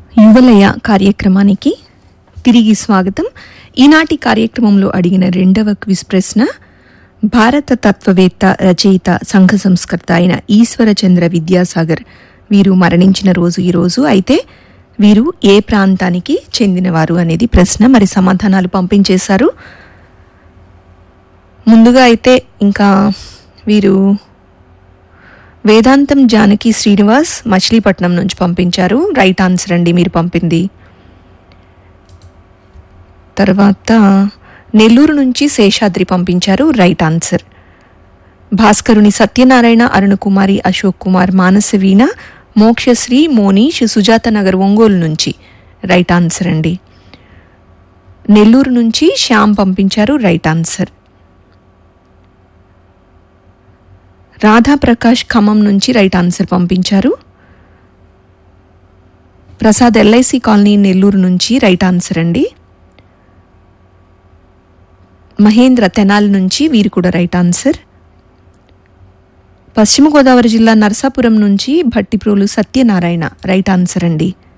యువలయ కార్యక్రమానికి తిరిగి స్వాగతం ఈనాటి కార్యక్రమంలో అడిగిన రెండవ క్విజ్ ప్రశ్న భారత తత్వవేత్త రచయిత సంఘ సంస్కర్త అయిన ఈశ్వరచంద్ర విద్యాసాగర్ వీరు మరణించిన రోజు ఈ రోజు అయితే వీరు ఏ ప్రాంతానికి చెందినవారు అనేది ప్రశ్న మరి సమాధానాలు పంపించేశారు ముందుగా అయితే ఇంకా వీరు వేదాంతం జానకి శ్రీనివాస్ మచిలీపట్నం నుంచి పంపించారు రైట్ ఆన్సర్ అండి మీరు పంపింది తర్వాత నెల్లూరు నుంచి శేషాద్రి పంపించారు రైట్ ఆన్సర్ భాస్కరుని సత్యనారాయణ అరుణకుమారి అశోక్ కుమార్ మానసవీణ మోక్షశ్రీ మోనీష్ సుజాత నగర్ ఒంగోలు నుంచి రైట్ ఆన్సర్ అండి నెల్లూరు నుంచి శ్యామ్ పంపించారు రైట్ ఆన్సర్ రాధాప్రకాష్ ఖమ్మం నుంచి రైట్ ఆన్సర్ పంపించారు ప్రసాద్ ఎల్ఐసి కాలనీ నెల్లూరు నుంచి రైట్ ఆన్సర్ అండి మహేంద్ర తెనాల్ నుంచి వీరు కూడా రైట్ ఆన్సర్ పశ్చిమ గోదావరి జిల్లా నరసాపురం నుంచి భట్టిప్రోలు సత్యనారాయణ రైట్ ఆన్సర్ అండి